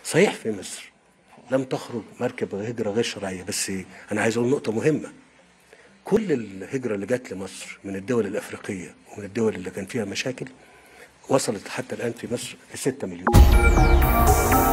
صحيح في مصر لم تخرج مركب هجرة غير شرعية بس أنا عايز أقول نقطة مهمة كل الهجرة اللي جت لمصر من الدول الأفريقية ومن الدول اللي كان فيها مشاكل وصلت حتى الآن في مصر ل 6 مليون